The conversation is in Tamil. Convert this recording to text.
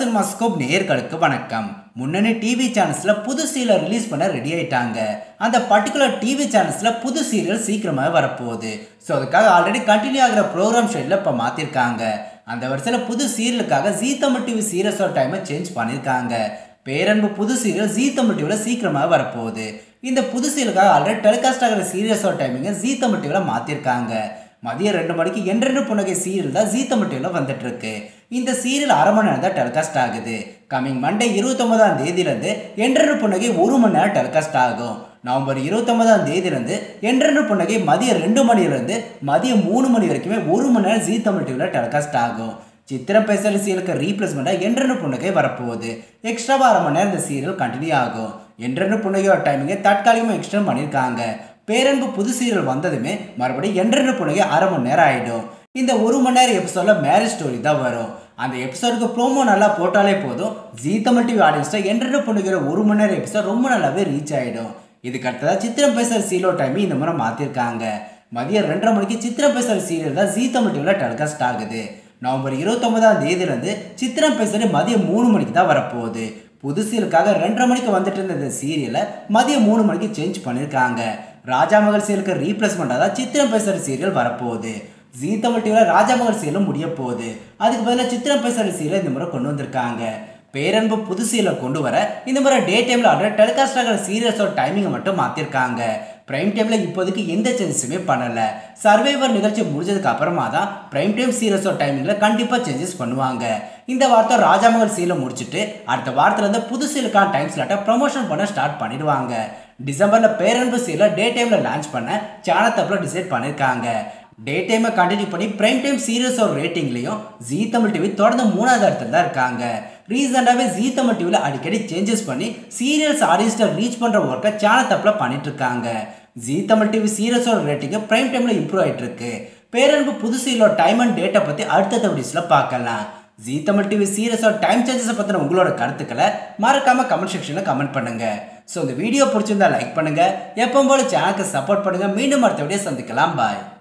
சினிமா ஸ்கோப் நேயர்களுக்கு வணக்கம் முன்னணி டிவி சேனல்ஸில் புது சீரியல் ரிலீஸ் பண்ண ரெடி ஆயிட்டாங்க அந்த பர்டிகுலர் டிவி சேனல்ஸில் புது சீரியல் சீக்கிரமாக வரப்போகுது ஸோ அதுக்காக ஆல்ரெடி கண்டினியூ ஆகிற ப்ரோக்ராம் ஷெட்யூலில் இப்போ மாற்றிருக்காங்க அந்த வருஷத்தில் புது சீரியலுக்காக ஜீ தமிழ் டிவி சீரியஸோட டைமை சேஞ்ச் பண்ணியிருக்காங்க பேரன்பு புது சீரியல் ஜீ தமிழ் டிவியில் சீக்கிரமாக வரப்போகுது இந்த புது சீரியலுக்காக ஆல்ரெடி டெலிகாஸ்ட் ஆகிற சீரியஸோட டைமிங்கை ஜீ தமிழ் டிவியில் மாற்றிருக்காங்க மதியம் ரெண்டு மணிக்கு என்றென்று புன்னகை சீரியல் தான் ஜீ தமிழ் டிவியில் வந்துட்டு இருக்கு இந்த சீரியல் அரை மணி நேரம் தான் டெலிகாஸ்ட் ஆகுது கம்மிங் மண்டே இருபத்தொன்பதாம் தேதியிலேருந்து என்றென்று புன்னகை ஒரு மணி நேரம் டெலிகாஸ்ட் ஆகும் நவம்பர் இருபத்தொன்பதாம் தேதியிலேருந்து என்றென்று புன்னகை மதியம் ரெண்டு மணிலேருந்து மதியம் மூணு மணி வரைக்குமே ஒரு மணி நேரம் ஜீ தமிழ் டிவியில் டெலிகாஸ்ட் ஆகும் சித்திரம் பேசல் சீரியலுக்கு ரீப்ளேஸ்மெண்ட்டாக என்றென்று புன்னகை வரப்போகுது எக்ஸ்ட்ராவாக அரை மணி நேரம் இந்த சீரியல் கண்டினியூ ஆகும் என்றென்று புன்னகையோட டைமிங்கை தற்காலிகமாக எக்ஸ்டெண்ட் பண்ணியிருக்காங்க பேரன்பு புது சீரியல் வந்ததுமே மறுபடியும் என்றென்று புன்னகை அரை மணி நேரம் ஆகிடும் இந்த ஒரு மணி நேரம் எபிசோடில் மேரேஜ் ஸ்டோரி தான் வரும் அந்த எபிசோடுக்கு ப்ரோமோ நல்லா போட்டாலே போதும் ஜீ தமிழ் டிவி ஆடியன்ஸ்ட்டு என்றென்று புன்னகையோட ஒரு மணி நேரம் எபிசோட் ரொம்ப நல்லாவே ரீச் ஆகிடும் இதுக்கு அடுத்ததாக சித்திரம் பேசுகிற சீரியல் டைம் இந்த முறை மாற்றிருக்காங்க மதியம் ரெண்டரை மணிக்கு சித்திரம் பேசுகிற சீரியல் தான் ஜீ தமிழ் டிவியில் டெலிகாஸ்ட் ஆகுது நவம்பர் இருபத்தொன்பதாம் தேதியிலேருந்து சித்திரம் பேசுகிற மதியம் மூணு மணிக்கு தான் வரப்போகுது புது சீரியலுக்காக ரெண்டரை மணிக்கு வந்துட்டு இருந்த இந்த சீரியலை மதியம் மூணு மணிக்கு சேஞ்ச் பண்ணியிருக்காங்க ராஜா மகள் சீரியலுக்கு ரீப்ளேஸ்மெண்ட்டாக தான் சித்திரம் பேசுகிற சீரியல் வரப்போகுது ஜீ தமிழ் டிவியில் ராஜா மகள் சீரியலும் முடிய போகுது அதுக்கு பதிலாக சித்திரம் பேசுகிற சீரியல் இந்த முறை கொண்டு வந்திருக்காங்க பேரன்பு புது சீரியலை கொண்டு வர இந்த முறை டே டைமில் ஆல்ரெடி டெலிகாஸ்ட் ஆகிற சீரியல்ஸோட டைமிங்கை மட்டும் மாற்றிருக்காங்க பிரைம் டைமில் இப்போதைக்கு எந்த சேஞ்சஸுமே பண்ணலை சர்வைவர் நிகழ்ச்சி முடிஞ்சதுக்கு அப்புறமா தான் பிரைம் டைம் சீரியஸோட டைமிங்கில் கண்டிப்பாக சேஞ்சஸ் பண்ணுவாங்க இந்த வாரத்தை ராஜாமகல் சீரியலை முடிச்சுட்டு அடுத்த வாரத்துலேருந்து புது சீரியலுக்கான டைம் ஸ்லாட்டை ப்ரமோஷன் பண்ண ஸ்டார்ட் பண்ணிடுவாங்க டிசம்பரில் பேரன்பு சீரியலை டே டைமில் லான்ச் பண்ண சேனல் தப்பில் டிசைட் பண்ணியிருக்காங்க டே டைமை கண்டினியூ பண்ணி பிரைம் டைம் சீரியஸோட ரேட்டிங்லையும் ஜீ தமிழ் டிவி தொடர்ந்து மூணாவது இடத்துல தான் இருக்காங்க ரீசெண்டாகவே ஜீ தமிழ் டிவியில் அடிக்கடி சேஞ்சஸ் பண்ணி சீரியல்ஸ் ஆடியன்ஸ்ட்டை ரீச் பண்ணுற ஒர்க்கை சேனல் தப்பில் பண்ணிட்டு இருக்காங்க ஜீ தமிழ் டிவி சீரியஸோட ரேட்டிங்கை பிரைம் டைமில் இம்ப்ரூவ் ஆகிட்டு இருக்கு பேரன்பு புது சீரியலோட டைம் அண்ட் டேட்டை பற்றி அடுத்தடுத்த வீடியோஸில் பார்க்கலாம் ஜீ தமிழ் டிவி சீரியஸோட டைம் சேஞ்சஸை பற்றின உங்களோட கருத்துக்களை மறக்காமல் கமெண்ட் செக்ஷனில் கமெண்ட் பண்ணுங்கள் ஸோ இந்த வீடியோ பிடிச்சிருந்தா லைக் பண்ணுங்கள் எப்போ போல சேனலுக்கு சப்போர்ட் பண்ணுங்கள் மீண்டும் அடுத்த வீடியோ சந்திக்கலாம் பாய்